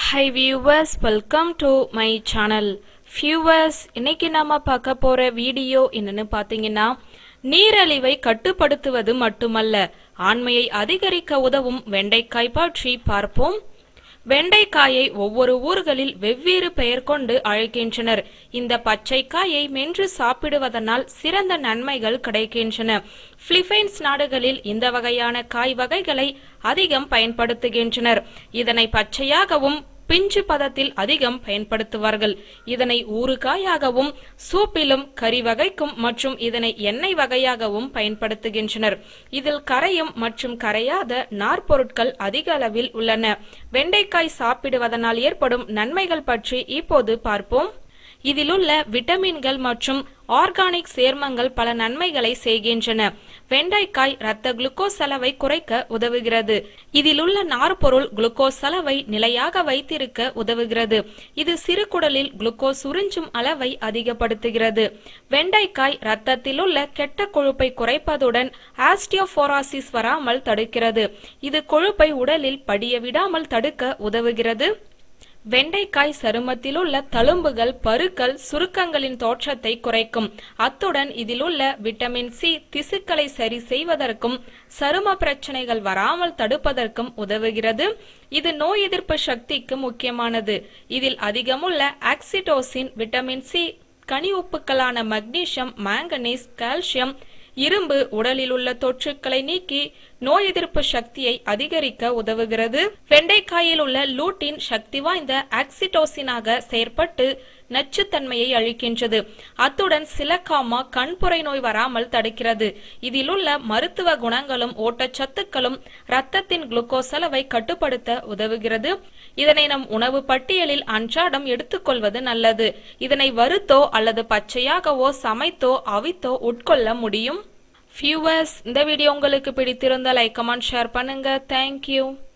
high viewers welcome to my channel viewers இன்னைக்கு நாம பார்க்க போற வீடியோ என்னன்னு பாத்தீங்கன்னா நீரழிவை கட்டுப்படுத்துவது மட்டுமல்ல ஆண்மையை அதிகரிக்க உதவும் வெண்டைக்காய் பற்றி பார்ப்போம் வெண்டைக்காயை ஒவ்வொரு ஊர்களில் வெவ்வேறு பெயர் கொண்டு அழைக்கின்றனர் இந்த பச்சை காயை மென்று சாப்பிடுவதனால் சிறந்த நன்மைகள் கிடைக்கின்றன பிலிப்பைன்ஸ் நாடுகளில் இந்த வகையான காய் வகைகளை அதிகம் பயன்படுத்துகின்றனர் இதனை பச்சையாகவும் பிஞ்சு பதத்தில் அதிகம் பயன்படுத்துவார்கள் இதனை ஊறுகாயாகவும் சூப்பிலும் கறி வகைக்கும் மற்றும் இதனை எண்ணெய் வகையாகவும் பயன்படுத்துகின்றனர் இதில் கரையும் மற்றும் கரையாத நார்ப்பொருட்கள் அதிக அளவில் உள்ளன வெண்டைக்காய் சாப்பிடுவதனால் ஏற்படும் நன்மைகள் பற்றி இப்போது பார்ப்போம் இதிலுள்ள விட்டமின்கள் மற்றும் ஆர்கானிக் சேர்மங்கள் பல நன்மைகளை செய்கின்றன வெண்டைக்காய் இரத்த குளுக்கோஸ் அளவை குறைக்க உதவுகிறது இதிலுள்ள நார்ப்பொருள் குளுக்கோஸ் அளவை நிலையாக வைத்திருக்க உதவுகிறது இது சிறுகுடலில் குளுக்கோஸ் உறிஞ்சும் அளவை அதிகப்படுத்துகிறது வெண்டைக்காய் இரத்தத்திலுள்ள கெட்ட கொழுப்பை குறைப்பதுடன் ஆஸ்டியோபோராசிஸ் வராமல் தடுக்கிறது இது கொழுப்பை உடலில் படிய விடாமல் தடுக்க உதவுகிறது வெண்டைக்காய் சருமத்திலுள்ள தழும்புகள் பருக்கள் சுருக்கங்களின் தோற்றத்தை குறைக்கும் அத்துடன் இதிலுள்ள விட்டமின் சி திசுக்களை சரி செய்வதற்கும் சரும பிரச்சனைகள் வராமல் தடுப்பதற்கும் உதவுகிறது இது நோய் எதிர்ப்பு சக்திக்கு முக்கியமானது இதில் அதிகமுள்ள ஆக்சிடோசின் விட்டமின் சி கனி உப்புக்களான மக்னீசியம் மாங்கனீஸ் கால்சியம் இரும்பு உடலில் உள்ள தொற்றுக்களை நீக்கி நோய் எதிர்ப்பு சக்தியை அதிகரிக்க உதவுகிறது வெண்டைக்காயில் உள்ள லூட்டின் சக்தி வாய்ந்த ஆக்சிடோசினாக செயற்பட்டு நச்சுத்தன்மையை அழிக்கின்றது அத்துடன் சிலக்காமா கண்புரை நோய் வராமல் தடுக்கிறது இதில் உள்ள மருத்துவ குணங்களும் ஊட்டச்சத்துக்களும் இரத்தத்தின் குளுக்கோஸ் அளவை கட்டுப்படுத்த உதவுகிறது இதனை நம் உணவு பட்டியலில் அன்றாடம் எடுத்துக்கொள்வது நல்லது இதனை வறுத்தோ அல்லது பச்சையாகவோ சமைத்தோ அவித்தோ உட்கொள்ள முடியும் வியூவர்ஸ் இந்த வீடியோ உங்களுக்கு பிடித்திருந்தால் லைக் கமெண்ட் ஷேர் பண்ணுங்க தேங்க்யூ